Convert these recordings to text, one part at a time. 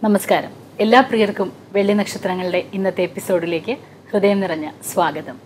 നമസ്കാരം എല്ലാ പ്രിയർക്കും വെള്ളി നക്ഷത്രങ്ങളുടെ ഇന്നത്തെ എപ്പിസോഡിലേക്ക് ഹൃദയം നിറഞ്ഞ സ്വാഗതം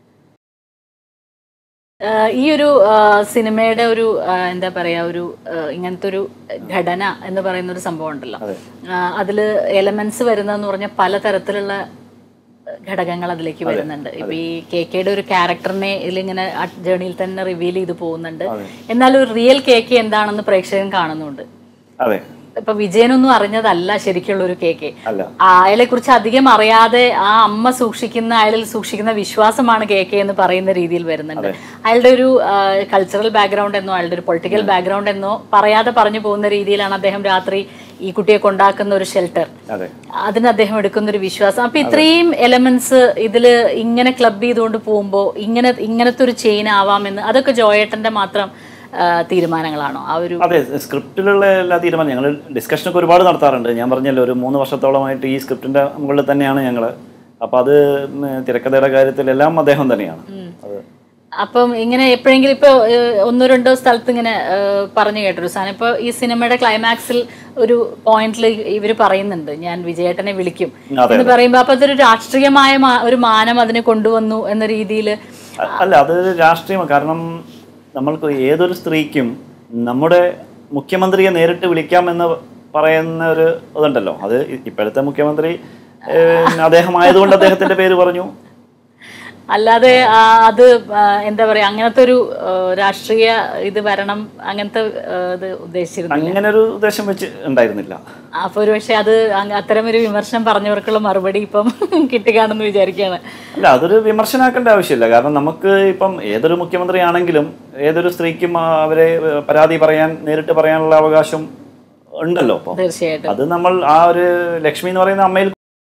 ആഹ് ഈ ഒരു ആഹ് സിനിമയുടെ ഒരു ആഹ് എന്താ പറയാ ഒരു ആഹ് ഇങ്ങനത്തെ ഒരു ഘടന എന്ന് പറയുന്ന ഒരു സംഭവം ഉണ്ടല്ലോ ആഹ് അതില് എലമെന്റ്സ് വരുന്നതെന്ന് പറഞ്ഞാൽ പലതരത്തിലുള്ള ഘടകങ്ങൾ അതിലേക്ക് വരുന്നുണ്ട് ഇപ്പൊ ഈ കെ കെയുടെ ഒരു ക്യാരക്ടറിനെ ഇതിലിങ്ങനെ ജേണിയിൽ തന്നെ റിവീൽ ചെയ്ത് പോകുന്നുണ്ട് എന്നാൽ ഒരു റിയൽ കെ കെ എന്താണെന്ന് പ്രേക്ഷകൻ കാണുന്നുണ്ട് അതെ ഇപ്പൊ വിജയനൊന്നും അറിഞ്ഞതല്ല ശരിക്കുള്ള ഒരു കെ കെ അല്ല അയാളെ കുറിച്ച് അധികം അറിയാതെ ആ അമ്മ സൂക്ഷിക്കുന്ന അയാളിൽ സൂക്ഷിക്കുന്ന വിശ്വാസമാണ് കെ കെ എന്ന് പറയുന്ന രീതിയിൽ വരുന്നുണ്ട് അയാളുടെ ഒരു കൾച്ചറൽ ബാക്ക്ഗ്രൗണ്ട് എന്നോ അയാളുടെ ഒരു പൊളിറ്റിക്കൽ ബാക്ക്ഗ്രൗണ്ട് എന്നോ പറയാതെ പറഞ്ഞു പോകുന്ന രീതിയിലാണ് അദ്ദേഹം രാത്രി ഈ കുട്ടിയെ കൊണ്ടാക്കുന്ന ഒരു ഷെൽട്ടർ അതെ അതിന് അദ്ദേഹം എടുക്കുന്ന ഒരു വിശ്വാസം അപ്പൊ ഇത്രയും എലമെന്റ്സ് ഇതില് ഇങ്ങനെ ക്ലബ് ചെയ്തുകൊണ്ട് പോകുമ്പോൾ ഇങ്ങനെ ഇങ്ങനത്തെ ഒരു ചെയിൻ ആവാമെന്ന് അതൊക്കെ ജോയേട്ടന്റെ മാത്രം ആ, തീരുമാനങ്ങളാണോ ആ ഒരു അതെ സ്ക്രിപ്റ്റിലുള്ള എല്ലാ തീരുമാനം ഞങ്ങൾ ഡിസ്കഷനൊക്കെ ഒരുപാട് നടത്താറുണ്ട് ഞാൻ പറഞ്ഞല്ലോ ഒരു മൂന്ന് വർഷത്തോളമായിട്ട് ഈ സ്ക്രിപ്റ്റിന്റെ മുകളിൽ തന്നെയാണ് ഞങ്ങൾ അപ്പം അത് ഉം, തിരക്കഥയുടെ കാര്യത്തിലെല്ലാം അദ്ദേഹം തന്നെയാണ് അത് അപ്പം ഇങ്ങനെ എപ്പോഴെങ്കിലും ഇപ്പൊ ഏഹ്, ഒന്നോ രണ്ടോ സ്ഥലത്ത് ഇങ്ങനെ ഏഹ്, പറഞ്ഞു കേട്ടൊരു സാധനം ഇപ്പൊ ഈ സിനിമയുടെ ക്ലൈമാക്സിൽ ഒരു പോയിന്റിൽ ഇവർ പറയുന്നുണ്ട് ഞാൻ വിജയേട്ടനെ വിളിക്കും അതെ, എന്ന് പറയുമ്പോ അപ്പൊ അതൊരു രാഷ്ട്രീയമായ മാ- ഒരു മാനം അതിനെ കൊണ്ടുവന്നു എന്ന രീതിയിൽ അ- അല്ല അത് രാഷ്ട്രീയമാണ് കാരണം നമ്മൾക്ക് ഏതൊരു സ്ത്രീക്കും നമ്മുടെ മുഖ്യമന്ത്രിയെ നേരിട്ട് വിളിക്കാമെന്ന് പറയുന്ന ഒരു ഇതുണ്ടല്ലോ അത് ഇ- ഇപ്പോഴത്തെ മുഖ്യമന്ത്രി ഏഹ്, അദ്ദേഹം ആയതുകൊണ്ട് അദ്ദേഹത്തിന്റെ പേര് പറഞ്ഞു അല്ലാതെ ആ, അത് ആ, എന്താ പറയാ അങ്ങനത്തെ ഒരു ആ, രാഷ്ട്രീയ ഇത് വരണം അങ്ങനത്തെ ആ, ഇത് ഉദ്ദേശിച്ചിരുന്നു അങ്ങനെ ഒരു ഉദ്ദേശം വെച്ച് ഉണ്ടായിരുന്നില്ല അപ്പൊ ഒരു പക്ഷെ അത് അങ്ങ് അത്തരം ഒരു വിമർശനം പറഞ്ഞവർക്കുള്ള മറുപടി ഇപ്പം കിട്ടുകയാണെന്ന് വിചാരിക്കുകയാണ് അല്ല അതൊരു വിമർശനാക്കേണ്ട ആവശ്യമില്ല കാരണം നമുക്ക് ഇപ്പം ഏതൊരു മുഖ്യമന്ത്രി ആണെങ്കിലും ഏതൊരു സ്ത്രീക്കും ആ, അവരെ ഏഹ്, പരാതി പറയാൻ നേരിട്ട് പറയാനുള്ള അവകാശം ഉണ്ടല്ലോ അപ്പോൾ തീർച്ചയായിട്ടും അത് നമ്മൾ ആ ഒരു ലക്ഷ്മി എന്ന് പറയുന്ന അമ്മയിൽ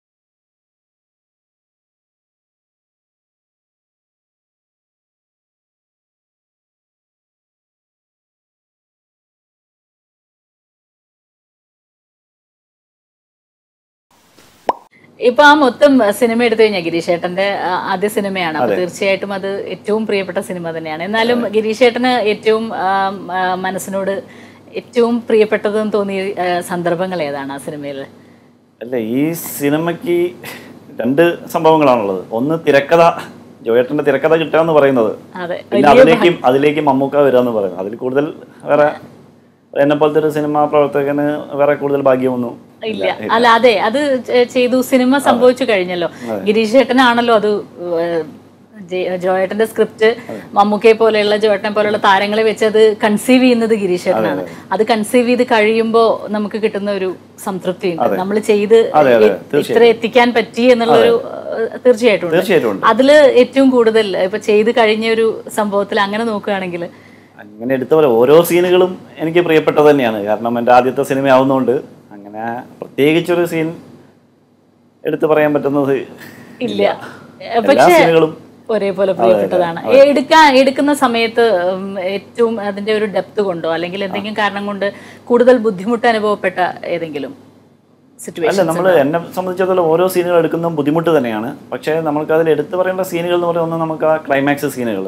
ഇപ്പൊ ആ മൊത്തം സിനിമ എടുത്തു കഴിഞ്ഞാൽ ഗിരീഷ് ഏട്ടന്റെ ആ, ആദ്യ സിനിമയാണ് അപ്പൊ തീർച്ചയായിട്ടും അത് ഏറ്റവും പ്രിയപ്പെട്ട സിനിമ തന്നെയാണ് എന്നാലും ഗിരീഷ് ഏട്ടന് ഏറ്റവും ആ, ആ, മനസ്സിനോട് ഏറ്റവും പ്രിയപ്പെട്ടതെന്ന് തോന്നിയ ആ, സന്ദർഭങ്ങൾ ഏതാണ് ആ സിനിമയിൽ അല്ല ഈ സിനിമയ്ക്ക് രണ്ട് സംഭവങ്ങളാണുള്ളത് ഒന്ന് തിരക്കഥ ജോയേട്ടന്റെ തിരക്കഥ കിട്ടുക എന്ന് പറയുന്നത് അതെ പിന്നെ അതിലേക്കും അതിലേക്ക് മമ്മൂക്ക വരിക എന്ന് പറയുന്നത് അതിൽ കൂടുതൽ വേറെ എന്നെ പോലത്തെ ഒരു സിനിമാ പ്രവർത്തകന് വേറെ കൂടുതൽ ഭാഗ്യമൊന്നും ഇല്ല അല്ല അതെ അത് ചെ- ചെയ്തു സിനിമ സംഭവിച്ചു കഴിഞ്ഞല്ലോ ഗിരീഷ് ഏട്ടനാണല്ലോ അത് ഏഹ്, ജെ- ജോയേട്ടന്റെ സ്ക്രിപ്റ്റ് മമ്മൂക്കയെ പോലെയുള്ള ജോയേട്ടനെ പോലെയുള്ള താരങ്ങളെ വെച്ച് അത് കൺസീവ് ചെയ്യുന്നത് ഗിരീഷ് ഏട്ടനാണ് അത് കൺസീവ് ചെയ്ത് കഴിയുമ്പോൾ നമുക്ക് കിട്ടുന്ന ഒരു സംതൃപ്തി ഉണ്ട് നമ്മൾ ചെയ്ത് അതെ, അതെ, ഇ- ഇത്ര എത്തിക്കാൻ പറ്റി എന്നുള്ളൊരു ഏഹ്, തീർച്ചയായിട്ടും ഉണ്ട് തീർച്ചയായിട്ടും ഉണ്ട് അതില് ഏറ്റവും കൂടുതൽ ഇപ്പൊ ചെയ്ത് കഴിഞ്ഞ ഒരു സംഭവത്തിൽ അങ്ങനെ നോക്കുകയാണെങ്കിൽ അങ്ങനെ എടുത്ത പോലെ ഓരോ സീനുകളും എനിക്ക് പ്രിയപ്പെട്ടത് തന്നെയാണ് കാരണം എൻ്റെ ആദ്യത്തെ സിനിമ ആവുന്നതുകൊണ്ട് അങ്ങനെ പ്രത്യേകിച്ചൊരു സീൻ എടുത്തു പറയാൻ പറ്റുന്നത് ഇല്ല എല്ലാ പക്ഷേ സീനുകളും ഒരേപോലെ പ്രിയപ്പെട്ടതാണ് എടുക്കാൻ എടുക്കുന്ന സമയത്ത് ഉം, ഏറ്റവും അതിന്റെ ഒരു ഡെപ്ത് കൊണ്ടോ അല്ലെങ്കിൽ എന്തെങ്കിലും കാരണം കൊണ്ട് കൂടുതൽ ബുദ്ധിമുട്ട് അനുഭവപ്പെട്ട ഏതെങ്കിലും അല്ല സിറ്റുവേഷൻ നമ്മൾ എന്നെ സംബന്ധിച്ചിടത്തോളം ഓരോ സീനുകൾ എടുക്കുന്നതും ബുദ്ധിമുട്ട് തന്നെയാണ് പക്ഷേ നമുക്ക് അതിൽ എടുത്തു പറയേണ്ട സീനുകൾ എന്ന് പറയുന്നത് ഒന്ന് നമുക്ക് ആ ക്ലൈമാക്സ് സീനുകൾ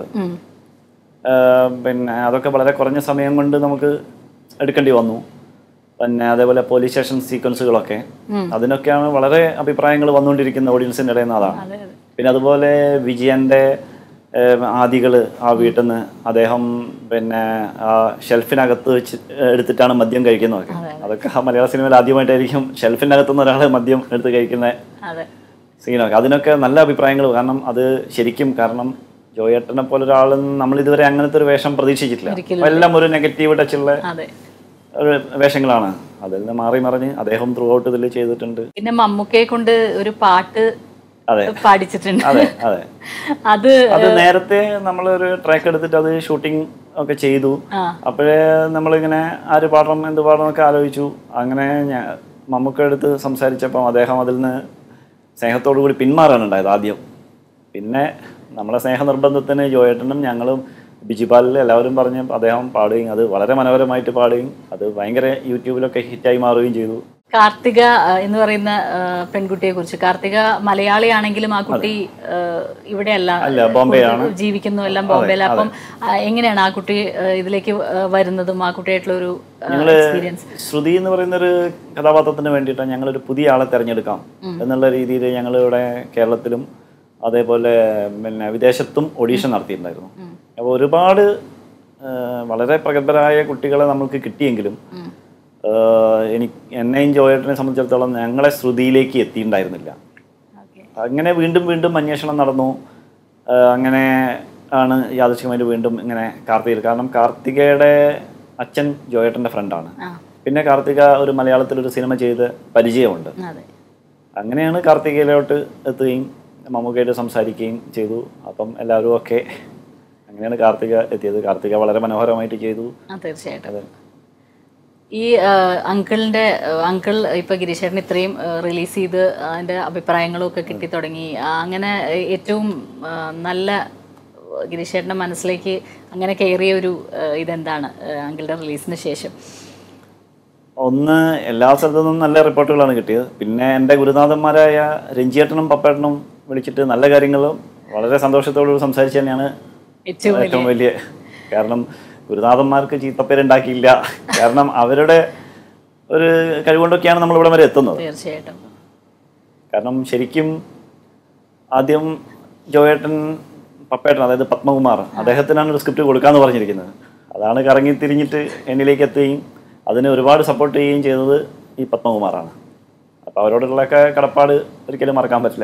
പിന്നെ അതൊക്കെ വളരെ കുറഞ്ഞ സമയം കൊണ്ട് നമുക്ക് എടുക്കേണ്ടി വന്നു പിന്നെ അതേപോലെ പോലീസ് സ്റ്റേഷൻ സീക്വൻസുകളൊക്കെ അതിനൊക്കെയാണ് വളരെ അഭിപ്രായങ്ങൾ വന്നുകൊണ്ടിരിക്കുന്ന ഓഡിയൻസിൻ്റെ ഇടയിൽ നിന്ന് അതാണ് അതെ അതെ പിന്നെ അതുപോലെ വിജയന്റെ ഏഹ്, ആദികള് ആ വീട്ടിൽ നിന്ന് അദ്ദേഹം പിന്നെ ആ ഷെൽഫിനകത്ത് വെച്ച് എടുത്തിട്ടാണ് മദ്യം കഴിക്കുന്നതൊക്കെ അതൊക്കെ ആ മലയാള സിനിമയിൽ ആദ്യമായിട്ടായിരിക്കും ഷെൽഫിനകത്തുനിന്ന് ഒരാൾ മദ്യം എടുത്ത് കഴിക്കുന്ന അതെ സീനൊക്കെ അതിനൊക്കെ നല്ല അഭിപ്രായങ്ങൾ കാരണം അത് ശരിക്കും കാരണം ജോയേട്ടനെ പോലെ ഒരാൾ നമ്മൾ ഇതുവരെ അങ്ങനത്തെ ഒരു വേഷം പ്രതീക്ഷിച്ചിട്ടില്ല എല്ലാം ഒരു നെഗറ്റീവ് ടച്ചുള്ള അതെ ഒരു വേഷങ്ങളാണ് അതിൽ നിന്ന് മാറി മറിഞ്ഞ് അദ്ദേഹം ത്രൂ ഔട്ട് ഇതിൽ ചെയ്തിട്ടുണ്ട് പിന്നെ മമ്മൂക്കയെ കൊണ്ട് ഒരു പാട്ട് അതെ പാടിച്ചിട്ടുണ്ട് അതെ അതെ അത് അത് നേരത്തെ നമ്മൾ ഒരു ട്രാക്ക് എടുത്തിട്ട് അത് ഷൂട്ടിംഗ് ഒക്കെ ചെയ്തു ആ. അപ്പോഴേ നമ്മളിങ്ങനെ ആര് പാടണം എന്ത് പാടണം ഒക്കെ ആലോചിച്ചു അങ്ങനെ ഞാൻ മമ്മൂക്ക എടുത്ത് സംസാരിച്ചപ്പം അദ്ദേഹം അതിൽ നിന്ന് സ്നേഹത്തോടു കൂടി പിന്മാറാണ് ഉണ്ടായത് ആദ്യം പിന്നെ നമ്മളെ സ്നേഹനിർബന്ധത്തിന് ജോയേട്ടനും ഞങ്ങളും ബിജിപാലിൽ എല്ലാവരും പറഞ്ഞ് അദ്ദേഹം പാടുകയും അത് വളരെ മനോഹരമായിട്ട് പാടുകയും അത് ഭയങ്കര യൂട്യൂബിലൊക്കെ ഹിറ്റായി മാറുകയും ചെയ്തു കാർത്തിക ആ, എന്ന് പറയുന്ന പെൺകുട്ടിയെ കുറിച്ച് കാർത്തിക മലയാളിയാണെങ്കിലും ആ കുട്ടി ആ, ഇവിടെയല്ല അല്ല ബോംബെ ആണ് ജീവിക്കുന്നു എല്ലാം ബോംബെയിൽ അപ്പം ആ, എങ്ങനെയാണ് ആ കുട്ടി ആ, ഇതിലേക്ക് ആ, വരുന്നതും ആ കുട്ടിയായിട്ടുള്ള ഒരു എക്സ്പീരിയൻസ് ശ്രുതി എന്ന് പറയുന്ന ഒരു കഥാപാത്രത്തിന് വേണ്ടിയിട്ട് ഞങ്ങളൊരു പുതിയ ആളെ തിരഞ്ഞെടുക്കാം എന്നുള്ള രീതിയിൽ ഞങ്ങൾ ഇവിടെ കേരളത്തിലും അതേപോലെ പിന്നെ വിദേശത്തും ഓഡീഷൻ നടത്തിയിട്ടുണ്ടായിരുന്നു അപ്പോൾ ഒരുപാട് ആ, വളരെ പ്രഗത്ഭരായ കുട്ടികളെ നമുക്ക് കിട്ടിയെങ്കിലും ആ, എനിക്ക് എന്നെയും ജോയേട്ടനെ സംബന്ധിച്ചിടത്തോളം ഞങ്ങളെ ശ്രുതിയിലേക്ക് എത്തിയിട്ടുണ്ടായിരുന്നില്ല ഓക്കെ അങ്ങനെ വീണ്ടും വീണ്ടും അന്വേഷണം നടന്നു ആ, അങ്ങനെ ആണ് യാദൃശ്ചികമായിട്ട് വീണ്ടും ഇങ്ങനെ കാർത്തികയിൽ കാരണം കാർത്തികയുടെ അച്ഛൻ ജോയേട്ടൻ്റെ ഫ്രണ്ടാണ് ആ പിന്നെ കാർത്തിക ഒരു മലയാളത്തിലൊരു സിനിമ ചെയ്ത് പരിചയമുണ്ട് അതെ അങ്ങനെയാണ് കാർത്തികയിലോട്ട് എത്തുകയും മമ്മൂക്കയായിട്ട് സംസാരിക്കുകയും ചെയ്തു അപ്പം എല്ലാവരും ഒക്കെ അങ്ങനെയാണ് കാർത്തിക എത്തിയത് കാർത്തിക വളരെ മനോഹരമായിട്ട് ചെയ്തു ആ തീർച്ചയായിട്ടും അതെ ഈ അങ്കിളിന്റെ അങ്കിൾ ഇപ്പൊ ഗിരീശേട്ടൻ ഇത്രയും റിലീസ് ചെയ്ത് അതിന്റെ അഭിപ്രായങ്ങളും ഒക്കെ കിട്ടി തുടങ്ങി ആ, അങ്ങനെ ഏറ്റവും ആ, നല്ല ഗിരീശേട്ടന്റെ മനസ്സിലേക്ക് അങ്ങനെ കയറിയ ഒരു ആ, ഇതെന്താണ് അങ്കിളുടെ റിലീസിന് ശേഷം ഒന്ന് എല്ലാ സ്ഥലത്തു നിന്നും നല്ല റിപ്പോർട്ടുകളാണ് കിട്ടിയത് പിന്നെ എൻ്റെ ഗുരുനാഥന്മാരായ രഞ്ജിയേട്ടനും പപ്പേട്ടനും വിളിച്ചിട്ട് നല്ല കാര്യങ്ങളും വളരെ സന്തോഷത്തോടുകൂടി സംസാരിച്ച് തന്നെയാണ് ഏറ്റവും ഏറ്റവും വലിയ കാരണം ഗുരുനാഥന്മാർക്ക് ചീത്തപ്പേരുണ്ടാക്കിയില്ല കാരണം അവരുടെ ഒരു കഴിവുകൊണ്ടൊക്കെയാണ് നമ്മൾ ഇവിടെ വരെ എത്തുന്നത് തീർച്ചയായിട്ടും കാരണം ശരിക്കും ആദ്യം ജോയേട്ടൻ പപ്പേട്ടൻ അതായത് പത്മകുമാർ അദ്ദേഹത്തിനാണ് ഒരു സ്ക്രിപ്റ്റ് കൊടുക്കാന്ന് പറഞ്ഞിരിക്കുന്നത് അതാണ് കറങ്ങി തിരിഞ്ഞിട്ട് എന്നിലേക്ക് എത്തുകയും അതിന് ഒരുപാട് സപ്പോർട്ട് ചെയ്യുകയും ചെയ്തത് ഈ പത്മകുമാറാണ് അപ്പോൾ അവരോടുള്ളൊക്കെ കടപ്പാട് ഒരിക്കലും മറക്കാൻ പറ്റില്ല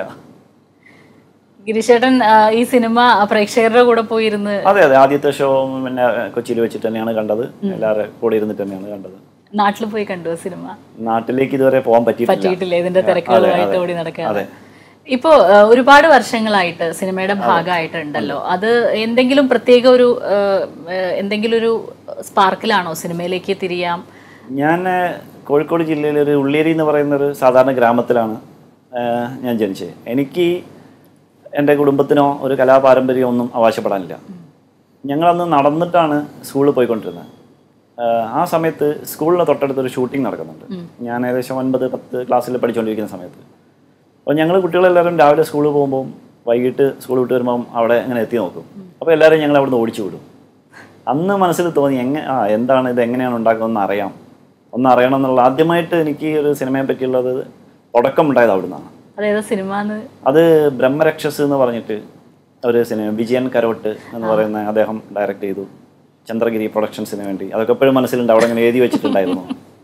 ഗിരീശേട്ടൻ ആ, ഈ സിനിമ പ്രേക്ഷകരുടെ കൂടെ പോയിരുന്ന് അതെ അതെ ആദ്യത്തെ ഷോ പിന്നെ കൊച്ചിയിൽ വെച്ചിട്ട് തന്നെയാണ് കണ്ടത് എല്ലാവരും കൂടെ ഇരുന്നിട്ട് തന്നെയാണ് കണ്ടത് നാട്ടിൽ പോയി കണ്ടു സിനിമ നാട്ടിലേക്ക് ഇതുവരെ പോകാൻ പറ്റിയിട്ടില്ല പറ്റിയിട്ടില്ല ഇതിന്റെ തിരക്കുകളുമായിട്ട് ഓടി നടക്കാതെ അതെ. ഇപ്പോ ആ, ഒരുപാട് വർഷങ്ങളായിട്ട് സിനിമയുടെ ഭാഗമായിട്ടുണ്ടല്ലോ അത് എന്തെങ്കിലും പ്രത്യേക ഒരു ആ, ആ, എന്തെങ്കിലും ഒരു സ്പാർക്കിലാണോ സിനിമയിലേക്ക് തിരിയാം ഞാൻ ഏഹ്, കോഴിക്കോട് ജില്ലയിലെ ഒരു ഉള്ളിയേരി എന്ന് പറയുന്ന ഒരു സാധാരണ ഗ്രാമത്തിലാണ് ഏഹ്, ഞാൻ ജനിച്ചത് എനിക്ക് എൻ്റെ കുടുംബത്തിനോ ഒരു കലാപാരമ്പര്യമോ ഒന്നും അവകാശപ്പെടാനില്ല ഞങ്ങളന്ന് നടന്നിട്ടാണ് സ്കൂളിൽ പോയിക്കൊണ്ടിരുന്നത് ഏഹ്, ആ സമയത്ത് സ്കൂളിന് തൊട്ടടുത്തൊരു ഷൂട്ടിംഗ് നടക്കുന്നുണ്ട് ഞാൻ ഏകദേശം ഒൻപത് പത്ത് ക്ലാസ്സിൽ പഠിച്ചുകൊണ്ടിരിക്കുന്ന സമയത്ത് അപ്പോൾ ഞങ്ങൾ കുട്ടികളെല്ലാവരും രാവിലെ സ്കൂളിൽ പോകുമ്പോൾ വൈകിട്ട് സ്കൂൾ വിട്ട് വരുമ്പം അവിടെ ഇങ്ങനെ എത്തി നോക്കും അപ്പോൾ എല്ലാവരും ഞങ്ങൾ അവിടുന്ന് ഓടിച്ചു വിടും അന്ന് മനസ്സിൽ തോന്നി എങ്ങനെ ആ എന്താണ് ഇത് എങ്ങനെയാണ് ഉണ്ടാക്കുന്നതെന്ന് അറിയാം ഒന്ന് അറിയണം എന്നുള്ള ആദ്യമായിട്ട് എനിക്ക് ഒരു സിനിമയെ പറ്റിയുള്ളത് തുടക്കം ഉണ്ടായത് അവിടുന്നാണ് അതേതാ സിനിമ എന്ന് അത് ബ്രഹ്മരക്ഷസ് എന്ന് പറഞ്ഞിട്ട് ഒരു സിനിമ വിജയൻ കരോട്ട് എന്ന് പറയുന്ന അദ്ദേഹം ഡയറക്റ്റ് ചെയ്തു ചന്ദ്രഗിരി പ്രൊഡക്ഷൻസിന് വേണ്ടി അതൊക്കെ എപ്പോഴും മനസ്സിലുണ്ട് അവിടെ ഇങ്ങനെ എഴുതി വെച്ചിട്ടുണ്ടായിരുന്നു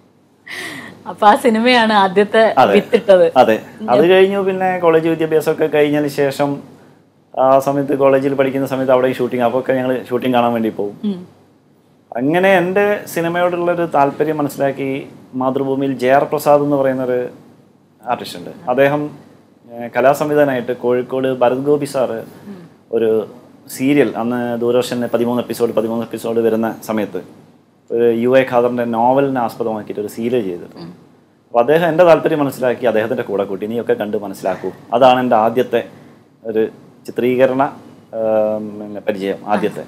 അപ്പൊ ആ സിനിമയാണ് ആദ്യത്തെ വിത്തിട്ടത് അതെ അത് കഴിഞ്ഞു പിന്നെ കോളേജ് വിദ്യാഭ്യാസമൊക്കെ കഴിഞ്ഞതിന് ശേഷം ആ സമയത്ത് കോളേജിൽ പഠിക്കുന്ന സമയത്ത് അവിടെ ഷൂട്ടിംഗ് അപ്പോൾ ഒക്കെ ഞങ്ങൾ ഷൂട്ടിംഗ് കാണാൻ വേണ്ടി പോകും ഉം. അങ്ങനെ എൻ്റെ സിനിമയോടുള്ളൊരു താല്പര്യം മനസ്സിലാക്കി മാതൃഭൂമിയിൽ ജെ ആർ പ്രസാദ് എന്ന് പറയുന്ന ഒരു ആർട്ടിസ്റ്റ് ഉണ്ട് അദ്ദേഹം ഏഹ്, കലാസംവിധാനമായിട്ട് കോഴിക്കോട് ഭരത് ഗോപി സാറ് ഒരു സീരിയൽ അന്ന് ദൂരദർശന് പതിമൂന്ന് എപ്പിസോഡ് പതിമൂന്ന് എപ്പിസോഡ് വരുന്ന സമയത്ത് ഒരു യു എ ഖാദറിൻ്റെ നോവലിനെ ആസ്പദമാക്കിയിട്ട് ഒരു സീരിയൽ ചെയ്തിട്ടുണ്ട് അപ്പോൾ അദ്ദേഹം എൻ്റെ താല്പര്യം മനസ്സിലാക്കി അദ്ദേഹത്തിൻ്റെ കൂടെ കൂട്ടി നീയൊക്കെ കണ്ട് മനസ്സിലാക്കൂ അതാണ് എൻ്റെ ആദ്യത്തെ ഒരു ചിത്രീകരണ ഏഹ്, പിന്നെ പരിചയം ആദ്യത്തെ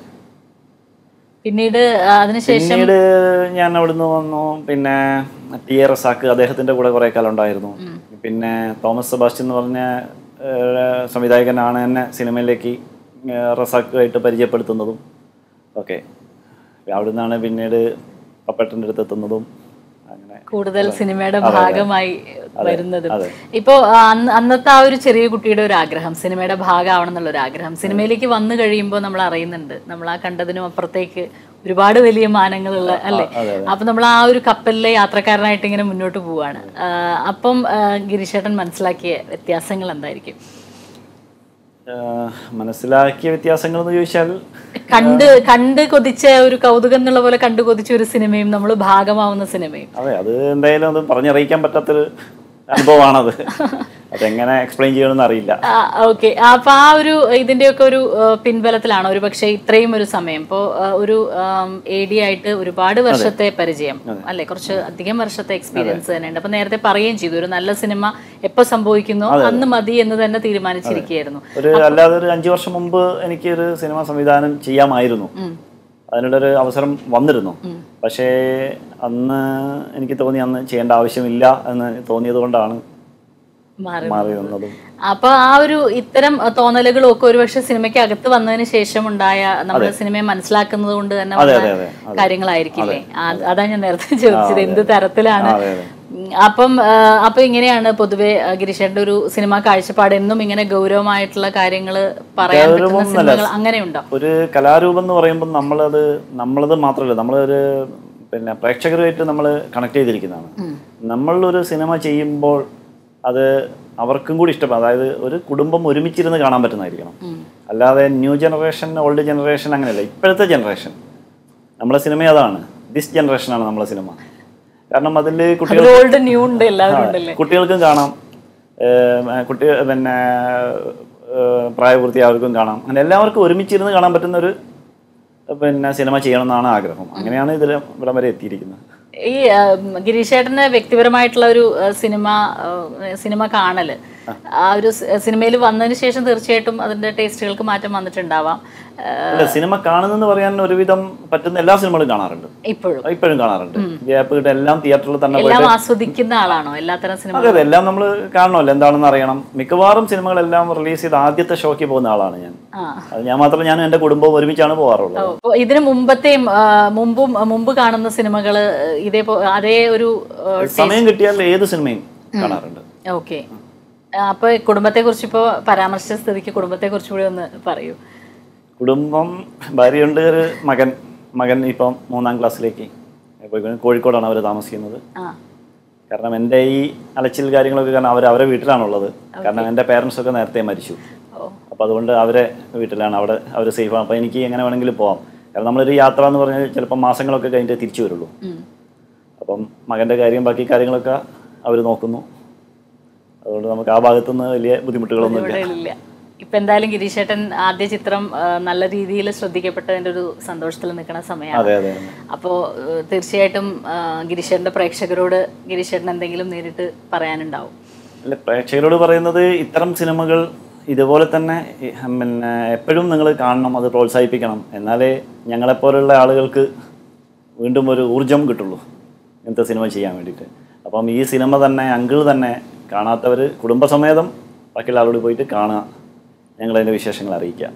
പിന്നീട് ആ, അതിനുശേഷം പിന്നീട് ഞാൻ അവിടുന്ന് വന്നു പിന്നെ ടി എ റസാക്ക് അദ്ദേഹത്തിന്റെ കൂടെ കുറെ കാലം ഉണ്ടായിരുന്നു പിന്നെ തോമസ് സെബാസ്റ്റ്യൻ എന്ന് പറഞ്ഞ ഏഹ്, സംവിധായകനാണ് എന്നെ സിനിമയിലേക്ക് ഏഹ്, റസാക്കുമായിട്ട് പരിചയപ്പെടുത്തുന്നതും ഓക്കെ അവിടുന്നാണ് പിന്നീട് പപ്പേട്ടൻ്റെ അടുത്ത് എത്തുന്നതും അങ്ങനെ കൂടുതൽ സിനിമയുടെ ഭാഗമായി വരുന്നതും അതെ. ഇപ്പോ ആ, അന്ന് അന്നത്തെ ആ ഒരു ചെറിയ കുട്ടിയുടെ ഒരു ആഗ്രഹം സിനിമയുടെ ഭാഗമാവണം എന്നുള്ള ഒരു ആഗ്രഹം സിനിമയിലേക്ക് വന്നു കഴിയുമ്പോൾ നമ്മൾ അറിയുന്നുണ്ട് നമ്മൾ ആ കണ്ടതിനും അപ്പുറത്തേക്ക് ഒരുപാട് വലിയ മാനങ്ങളുള്ള അല്ലേ അപ്പൊ നമ്മൾ ആ ഒരു കപ്പലിലെ യാത്രക്കാരനായിട്ട് ഇങ്ങനെ മുന്നോട്ട് പോവാണ് ആ, അപ്പം ആ, ഗിരീശേട്ടൻ മനസ്സിലാക്കിയ വ്യത്യാസങ്ങൾ എന്തായിരിക്കും ഏഹ്, മനസ്സിലാക്കിയ വ്യത്യാസങ്ങൾ എന്ന് ചോദിച്ചാൽ കണ്ട് കണ്ട് കൊതിച്ച ഒരു കൗതുകം എന്നുള്ള പോലെ കണ്ടു കൊതിച്ച ഒരു സിനിമയും നമ്മൾ ഭാഗമാവുന്ന സിനിമയും അതെ അത് എന്തായാലും അത് പറഞ്ഞറിയിക്കാൻ പറ്റാത്തൊരു അനുഭവമാണത് അതെങ്ങനെ എക്സ്പ്ലെയിൻ ചെയ്യണമെന്ന് അറിയില്ല ഓക്കെ അപ്പൊ ആ ഒരു ഇതിന്റെയൊക്കെ ഒരു ആ, പിൻബലത്തിലാണ് ഒരു പക്ഷേ ഇത്രയും ഒരു സമയം ഇപ്പോ ആ, ഒരു എ ഡി ആയിട്ട് ഒരുപാട് വർഷത്തെ പരിചയം അല്ലെ കുറച്ച് അധികം വർഷത്തെ എക്സ്പീരിയൻസ് തന്നെയുണ്ട് അപ്പൊ നേരത്തെ പറയുകയും ചെയ്തു ഒരു നല്ല സിനിമ എപ്പോ സംഭവിക്കുന്നു അന്ന് മതി എന്ന് തന്നെ തീരുമാനിച്ചിരിക്കുകയായിരുന്നു ഒരു അല്ലാതെ ഒരു അഞ്ചു വർഷം മുമ്പ് എനിക്ക് ഒരു സിനിമ സംവിധാനം ചെയ്യാമായിരുന്നു അതിനുള്ളൊരു അവസരം വന്നിരുന്നു പക്ഷേ അന്ന് എനിക്ക് തോന്നി അന്ന് ചെയ്യേണ്ട ആവശ്യമില്ല എന്ന് തോന്നിയത് കൊണ്ടാണ് മാറി മാറി നിന്നതും അപ്പൊ ആ ഒരു ഇത്തരം തോന്നലുകളും ഒക്കെ ഒരുപക്ഷെ സിനിമയ്ക്ക് അകത്ത് വന്നതിന് ശേഷം ഉണ്ടായ നമ്മുടെ സിനിമയെ മനസ്സിലാക്കുന്നത് കൊണ്ട് തന്നെ അതെ വന്ന അതെ അതെ കാര്യങ്ങളായിരിക്കില്ലേ ആ, അതാണ് ഞാൻ നേരത്തെ ചോദിച്ചത് എന്ത് തരത്തിലാണ് അതെ അതെ ഉം, അപ്പം ആ, അപ്പൊ ഇങ്ങനെയാണ് പൊതുവെ ആ, ഗിരീഷേട്ടന്റെ ഒരു സിനിമാ കാഴ്ചപ്പാട് എന്നും ഇങ്ങനെ ഗൗരവമായിട്ടുള്ള കാര്യങ്ങൾ പറയാൻ പറ്റുന്ന സിനിമകൾ അങ്ങനെയുണ്ടോ ഒരു കലാരൂപം എന്ന് പറയുമ്പോൾ നമ്മളത് നമ്മളത് മാത്രമല്ല നമ്മളൊരു പിന്നെ പ്രേക്ഷകരുമായിട്ട് നമ്മൾ കണക്ട് ചെയ്തിരിക്കുന്നതാണ് നമ്മളൊരു സിനിമ ചെയ്യുമ്പോൾ അത് അവർക്കും കൂടി ഇഷ്ടപ്പെടും അതായത് ഒരു കുടുംബം ഒരുമിച്ചിരുന്ന് കാണാൻ പറ്റുന്നതായിരിക്കണം അല്ലാതെ ന്യൂ ജനറേഷൻ ഓൾഡ് ജനറേഷൻ അങ്ങനെയല്ല ഇപ്പോഴത്തെ ജനറേഷൻ നമ്മളെ സിനിമ അതാണ് ദിസ് ജനറേഷനാണ് നമ്മളെ സിനിമ കാരണം അതിൽ കുട്ടികൾ ഓൾഡ് ന്യൂ ഉണ്ട് എല്ലാവരും ഉണ്ടല്ലേ കുട്ടികൾക്കും കാണാം ഏഹ് കുട്ടി പിന്നെ ഏഹ് പ്രായപൂർത്തിയായവർക്കും കാണാം അങ്ങനെ എല്ലാവർക്കും ഒരുമിച്ചിരുന്ന് കാണാൻ പറ്റുന്ന ഒരു പിന്നെ സിനിമ ചെയ്യണം എന്നാണ് ആഗ്രഹം അങ്ങനെയാണ് ഇതിൽ ഇവിടം വരെ എത്തിയിരിക്കുന്നത് ഈ ആ, ഗിരീഷേട്ടന് വ്യക്തിപരമായിട്ടുള്ള ഒരു ആ, സിനിമ ആ, സിനിമ കാണല് ആ ഒരു സിനിമയിൽ വന്നതിന് ശേഷം തീർച്ചയായിട്ടും അതിന്റെ ടേസ്റ്റുകൾക്ക് മാറ്റം വന്നിട്ടുണ്ടാവാം ആ, അല്ല സിനിമ കാണുന്നെന്ന് പറയാൻ ഒരുവിധം പറ്റുന്ന എല്ലാ സിനിമകളും കാണാറുണ്ട് ഇപ്പോഴും ഇപ്പോഴും കാണാറുണ്ട് ഗ്യാപ്പ് കിട്ടും എല്ലാം തിയേറ്ററിൽ തന്നെ പോയി എല്ലാം ആസ്വദിക്കുന്ന ആളാണോ എല്ലാത്തരം സിനിമ അതെ അതെ എല്ലാം നമ്മൾ കാണണമല്ലോ എന്താണെന്ന് അറിയണം മിക്കവാറും സിനിമകളെല്ലാം റിലീസ് ചെയ്ത് ആദ്യത്തെ ഷോയ്ക്ക് പോകുന്ന ആളാണ് ഞാൻ ആ അത് ഞാൻ മാത്രം ഞാനും എൻ്റെ കുടുംബവും ഒരുമിച്ചാണ് പോകാറുള്ളത് അപ്പൊ ഇതിന് മുമ്പത്തെയും ആ, മുമ്പും മുമ്പ് കാണുന്ന സിനിമകള് ഇതേ അതേ ഒരു സമയം കിട്ടിയാൽ ഏത് സിനിമയും കാണാറുണ്ട് ഓക്കെ അപ്പൊ കുടുംബത്തെ കുറിച്ച് ഇപ്പോ പരാമർശിച്ച സ്ഥിതിക്ക് കുടുംബത്തെ കുറിച്ച് കൂടി ഒന്ന് പറയൂ കുടുംബം ഭാര്യയുണ്ട് ഒരു മകൻ മകൻ ഇപ്പം മൂന്നാം ക്ലാസ്സിലേക്ക് പോയിക്കൊണ്ട് കോഴിക്കോടാണ് അവർ താമസിക്കുന്നത് ആ കാരണം എൻ്റെ ഈ അലച്ചിൽ കാര്യങ്ങളൊക്കെ കാരണം അവർ അവരെ വീട്ടിലാണുള്ളത് കാരണം എൻ്റെ പേരൻസ് ഒക്കെ നേരത്തെ മരിച്ചു ഓ അപ്പോൾ അതുകൊണ്ട് അവരെ വീട്ടിലാണ് അവിടെ അവർ സേഫാണ് അപ്പോൾ എനിക്ക് എങ്ങനെ വേണമെങ്കിലും പോവാം കാരണം നമ്മളൊരു യാത്ര എന്ന് പറഞ്ഞാൽ ചിലപ്പോൾ മാസങ്ങളൊക്കെ കഴിഞ്ഞിട്ട് തിരിച്ചു വരുള്ളൂ ഉം. അപ്പം മകൻ്റെ കാര്യം ബാക്കി കാര്യങ്ങളൊക്കെ അവർ നോക്കുന്നു അതുകൊണ്ട് നമുക്ക് ആ ഭാഗത്തുനിന്ന് വലിയ ബുദ്ധിമുട്ടുകളൊന്നുമില്ല ഇവിടെ ഇല്ല ഇപ്പൊ എന്തായാലും ഗിരീഷേട്ടൻ ആദ്യ ചിത്രം ആ, നല്ല രീതിയിൽ ശ്രദ്ധിക്കപ്പെട്ടതിന്റെ ഒരു സന്തോഷത്തിൽ നിൽക്കുന്ന സമയമാണ് അതെ അതെ അതെ. അപ്പോൾ തീർച്ചയായിട്ടും ആ, ഗിരീഷേട്ടന്റെ പ്രേക്ഷകരോട് ഗിരീഷേട്ടൻ എന്തെങ്കിലും നേരിട്ട് പറയാനുണ്ടാവും അല്ല പ്രേക്ഷകരോട് പറയുന്നത് ഇത്തരം സിനിമകൾ ഇതുപോലെ തന്നെ ഈ, പിന്നെ എപ്പോഴും നിങ്ങൾ കാണണം അത് പ്രോത്സാഹിപ്പിക്കണം എന്നാലേ ഞങ്ങളെപ്പോലുള്ള ആളുകൾക്ക് വീണ്ടും ഒരു ഊർജം കിട്ടുള്ളൂ ഇങ്ങനത്തെ സിനിമ ചെയ്യാൻ വേണ്ടിയിട്ട് അപ്പം ഈ സിനിമ തന്നെ അങ്കിൾ തന്നെ കാണാത്തവർ കുടുംബസമേതം ബാക്കിയുള്ള ആളോട് പോയിട്ട് കാണുക ഞങ്ങളതിൻ്റെ വിശേഷങ്ങൾ അറിയിക്കുക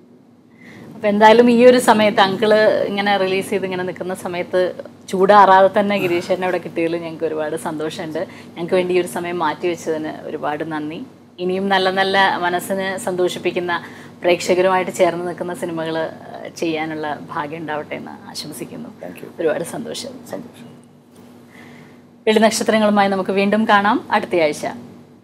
അപ്പൊ എന്തായാലും ഈ ഒരു സമയത്ത് അങ്കിള് ഇങ്ങനെ റിലീസ് ചെയ്ത് ഇങ്ങനെ നിൽക്കുന്ന സമയത്ത് ചൂടാറാതെ തന്നെ ഗിരീഷേട്ടനെ അവിടെ കിട്ടിയതിൽ ഞങ്ങൾക്ക് ഒരുപാട് സന്തോഷമുണ്ട് ഞങ്ങൾക്ക് വേണ്ടി ഈ ഒരു സമയം മാറ്റി വെച്ചതിന് ഒരുപാട് നന്ദി ഇനിയും നല്ല നല്ല മനസ്സിന് സന്തോഷിപ്പിക്കുന്ന പ്രേക്ഷകരുമായിട്ട് ചേർന്ന് നിൽക്കുന്ന സിനിമകൾ ചെയ്യാനുള്ള ഭാഗ്യം ഉണ്ടാവട്ടെ എന്ന് ആശംസിക്കുന്നു താങ്ക് യു ഒരുപാട് സന്തോഷം സന്തോഷം വെള്ളി നക്ഷത്രങ്ങളുമായി നമുക്ക് വീണ്ടും കാണാം അടുത്തയാഴ്ച